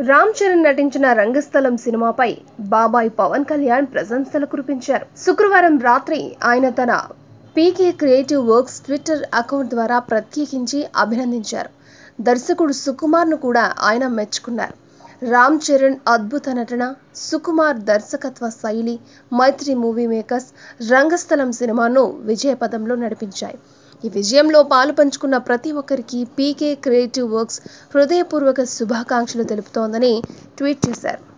రామ్ చరణ్ నటించిన రంగస్థలం సినిమాపై బాబాయ్ పవన్ కళ్యాణ్ ప్రశంసలు కురిపించారు శుక్రవారం రాత్రి ఆయన తన PK creative works Twitter account ద్వారా ప్రత్యేకించి అభినందించారు దర్శకుడు సుకుమార్ను కూడా ఆయన మెచ్చుకున్నారు రామ్ చరణ్ అద్భుత నటన సుకుమార్ దర్శకత్వ శైలి మైత్రి మూవీ మేకర్స్ రంగస్థలం సినిమాను విజయపదంలో నడిపించాయి ఈ విజయంలో పాలు పంచుకున్న ప్రతి ఒక్కరికి పీకే క్రియేటివ్ వర్క్స్ హృదయపూర్వక శుభాకాంక్షలు తెలుపుతోందని ట్వీట్ చేశారు